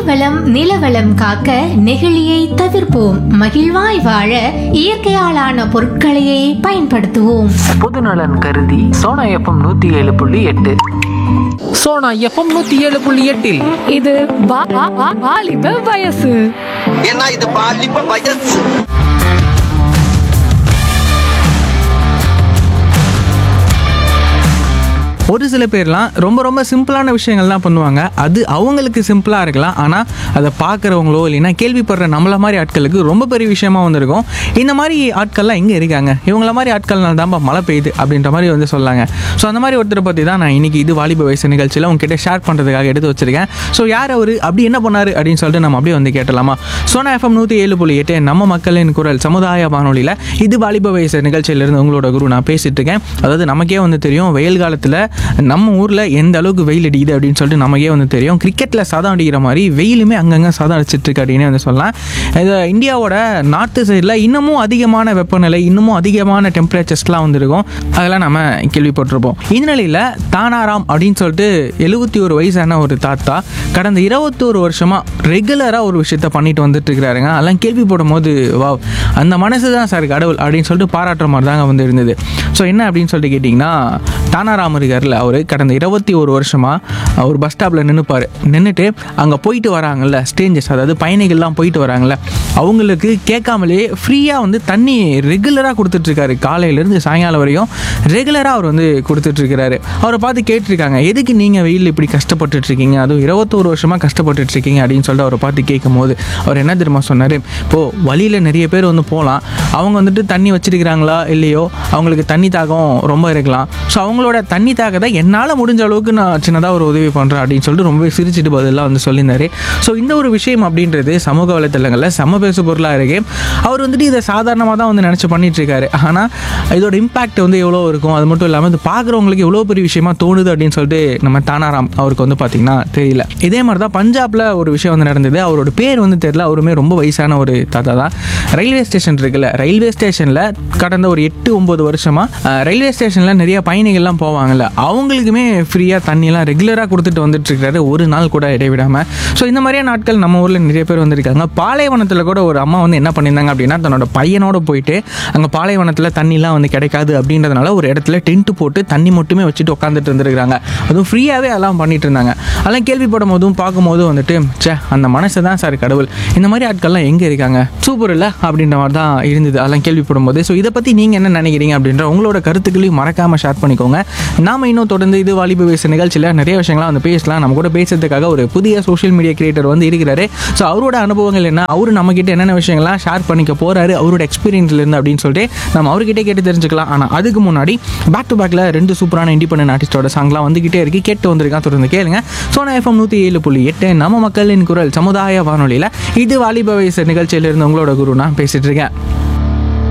நீர்வளம் நிலவளம் காக்க நெகிழியை தவிர்ப்போம் மகிழ்வாய் வாழ இயற்கையாலான பொருட்களையே பயன்படுத்துவோம் பொதுநலன் கருதி சோனா எஃப்எம் நூத்தி ஏழு புள்ளி எட்டு சோனா எஃப்எம் நூத்தி ஏழு புள்ளி எட்டில் இது வா- வா- வா- வாலிப வயசு ஏன்னா இது பாலிப்ப வயசு ஒரு சில பேர்லாம் ரொம்ப ரொம்ப சிம்பிளான விஷயங்கள்லாம் பண்ணுவாங்க அது அவங்களுக்கு சிம்பிளாக இருக்கலாம் ஆனால் அதை பார்க்குறவங்களோ இல்லைன்னா கேள்விப்படுற நம்மள மாதிரி ஆட்களுக்கு ரொம்ப பெரிய விஷயமா வந்திருக்கும் இந்த மாதிரி ஆட்கள்லாம் எங்கே இருக்காங்க இவங்கள மாதிரி ஆட்கள்னால தான்ப்பா மழை பெய்யுது அப்படின்ற மாதிரி வந்து சொல்லாங்க ஸோ அந்த மாதிரி ஒருத்தரை பற்றி தான் நான் இன்னைக்கு இது வாலிப வயசு நிகழ்ச்சியில் உங்ககிட்ட ஷேர் பண்ணுறதுக்காக எடுத்து வச்சிருக்கேன் ஸோ யார் அவர் அப்படி என்ன பண்ணாரு அப்படின்னு சொல்லிட்டு நம்ம அப்படியே வந்து கேட்டலாமா சோனா எஃப்எம் நூற்றி ஏழு புள்ளி எட்டு நம்ம மக்களின் குரல் சமுதாய வானொலியில் இது வாலிப வயசு நிகழ்ச்சியிலிருந்து உங்களோட குரு நான் பேசிட்டு இருக்கேன் அதாவது நமக்கே வந்து தெரியும் வெயில் காலத்தில் நம்ம ஊரில் எந்த அளவுக்கு வெயில் அடிக்குது அப்படின்னு சொல்லிட்டு நமக்கே வந்து தெரியும் கிரிக்கெட்டில் சதம் அடிக்கிற மாதிரி வெயிலுமே அங்கங்கே சதம் அடிச்சிட்டு இருக்கு அப்படின்னு வந்து சொல்லலாம் இது இந்தியாவோட நார்த்து சைடில் இன்னமும் அதிகமான வெப்பநிலை இன்னமும் அதிகமான டெம்பரேச்சர்ஸ்லாம் வந்துருக்கும் அதெல்லாம் நம்ம கேள்விப்பட்டிருப்போம் இந்த நிலையில் தானாராம் அப்படின்னு சொல்லிட்டு எழுபத்தி ஒரு வயசான ஒரு தாத்தா கடந்த இருபத்தோரு வருஷமாக ரெகுலராக ஒரு விஷயத்த பண்ணிட்டு வந்துட்டு இருக்கிறாருங்க அதெல்லாம் கேள்விப்படும் போது வா அந்த மனசு தான் சார் கடவுள் அப்படின்னு சொல்லிட்டு பாராட்டுற மாதிரி தாங்க வந்து இருந்தது ஸோ என்ன அப்படின்னு சொல்லிட்டு கேட்டிங்கன்னா தானாராம் இருக்கார்ல அவர் கடந்த இருபத்தி ஒரு வருஷமாக ஒரு பஸ் ஸ்டாப்பில் நின்றுப்பார் நின்றுட்டு அங்கே போயிட்டு வராங்கல்ல ஸ்டேஞ்சஸ் அதாவது பயணிகள்லாம் போயிட்டு வராங்கல்ல அவங்களுக்கு கேட்காமலே ஃப்ரீயாக வந்து தண்ணி ரெகுலராக கொடுத்துட்ருக்காரு காலையிலேருந்து சாயங்காலம் வரையும் ரெகுலராக அவர் வந்து கொடுத்துட்ருக்கிறாரு அவரை பார்த்து கேட்டிருக்காங்க எதுக்கு நீங்கள் வெயில் இப்படி கஷ்டப்பட்டுட்டு இருக்கீங்க அதுவும் இருபத்தோரு வருஷமாக கஷ்டப்பட்டுட்டு இருக்கீங்க அப்படின்னு சொல்லிட்டு அவரை பார்த்து கேட்கும்போது அவர் என்ன தெரியுமா சொன்னார் இப்போது வழியில் நிறைய பேர் வந்து போகலாம் அவங்க வந்துட்டு தண்ணி வச்சிருக்கிறாங்களா இல்லையோ அவங்களுக்கு தண்ணி தாகம் ரொம்ப இருக்கலாம் ஸோ அவங்களோட தண்ணி தாகத்தை என்னால் முடிஞ்ச அளவுக்கு நான் சின்னதாக ஒரு உதவி பண்ணுறேன் அப்படின்னு சொல்லிட்டு ரொம்பவே சிரிச்சிட்டு பதிலாக வந்து சொல்லியிருந்தாரு ஸோ இந்த ஒரு விஷயம் அப்படின்றது சமூக வலைத்தளங்களில் சம பேசு பொருளாக இருக்கு அவர் வந்துட்டு இதை சாதாரணமாக தான் வந்து நினச்சி பண்ணிட்டு இருக்காரு ஆனால் இதோட இம்பாக்ட் வந்து எவ்வளோ இருக்கும் அது மட்டும் இல்லாமல் இது பார்க்குறவங்களுக்கு எவ்வளோ பெரிய விஷயமா தோணுது அப்படின்னு சொல்லிட்டு நம்ம தானாராம் அவருக்கு வந்து பார்த்திங்கன்னா தெரியல இதே மாதிரி தான் பஞ்சாபில் ஒரு விஷயம் வந்து நடந்தது அவரோட பேர் வந்து தெரியல அவருமே ரொம்ப வயசான ஒரு தாத்தா தான் ரயில்வே ஸ்டேஷன் இருக்குல்ல ரயில்வே ஸ்டேஷனில் கடந்த ஒரு எட்டு ஒம்பது வருஷமாக ரயில்வே ஸ்டேஷனில் நிறைய பயணிகள்லாம் போவாங்கல்ல அவங்களுக்குமே ஃப்ரீயாக தண்ணியெல்லாம் ரெகுலராக கொடுத்துட்டு வந்துட்டு இருக்காரு ஒரு நாள் கூட இடைவிடாமல் ஸோ இந்த மாதிரியான நாட்கள் நம்ம ஊரில் நிறைய பேர் வந்திருக்காங்க பாலைவனத்தில் கூட ஒரு அம்மா வந்து என்ன பண்ணியிருந்தாங்க அப்படின்னா தன்னோட பையனோட போயிட்டு அங்கே பாலைவனத்தில் தண்ணிலாம் வந்து கிடைக்காது அப்படின்றதுனால ஒரு இடத்துல டென்ட் போட்டு தண்ணி மட்டுமே வச்சுட்டு உட்காந்துட்டு இருந்திருக்காங்க அதுவும் ஃப்ரீயாகவே அதெல்லாம் பண்ணிட்டு இருந்தாங்க அதெல்லாம் கேள்விப்படும் போதும் பார்க்கும்போதும் வந்துட்டு ச்சே அந்த மனசு தான் சார் கடவுள் இந்த மாதிரி ஆட்கள்லாம் எங்கே இருக்காங்க சூப்பர் இல்லை அப்படின்ற மாதிரி தான் இருந்தது அதெல்லாம் கேள்விப்படும் போது ஸோ இதை பற்றி நீங்கள் என்ன நினைக்கிறீங்க அப்படின்ற உங்களோட கருத்துக்களையும் மறக்காமல் ஷேர் பண்ணிக்கோங்க நாம இன்னும் தொடர்ந்து இது வாலிப வயசு நிகழ்ச்சியில் நிறைய விஷயங்கள்லாம் வந்து பேசலாம் நம்ம கூட பேசுறதுக்காக ஒரு புதிய சோஷியல் மீடியா கிரியேட்டர் வந்து இருக்கிறாரு ஸோ அவரோட அனுபவங்கள் என்ன அவரு நம்ம கிட்ட என்னென்ன விஷயங்கள்லாம் ஷேர் பண்ணிக்க போறாரு அவரோட எக்ஸ்பீரியன்ஸ்ல இருந்து அப்படின்னு சொல்லிட்டு நம்ம அவர்கிட்ட கேட்டு தெரிஞ்சுக்கலாம் ஆனால் அதுக்கு முன்னாடி பேக் டு பேக்கில் ரெண்டு சூப்பரான இண்டிபெண்டன்ட் ஆர்டிஸ்டோட சாங்லாம் வந்துகிட்டே இருக்கு கேட்டு வந்திருக்கான் தொடர்ந்து கேளுங்க சோனா எஃப்எம் நூற்றி ஏழு புள்ளி எட்டு நம்ம மக்களின் குரல் சமுதாய வானொலியில் இது வாலிப வயசு நிகழ்ச்சியிலிருந்து உங்களோட குரு நான் பேசிட்டு இருக்கேன்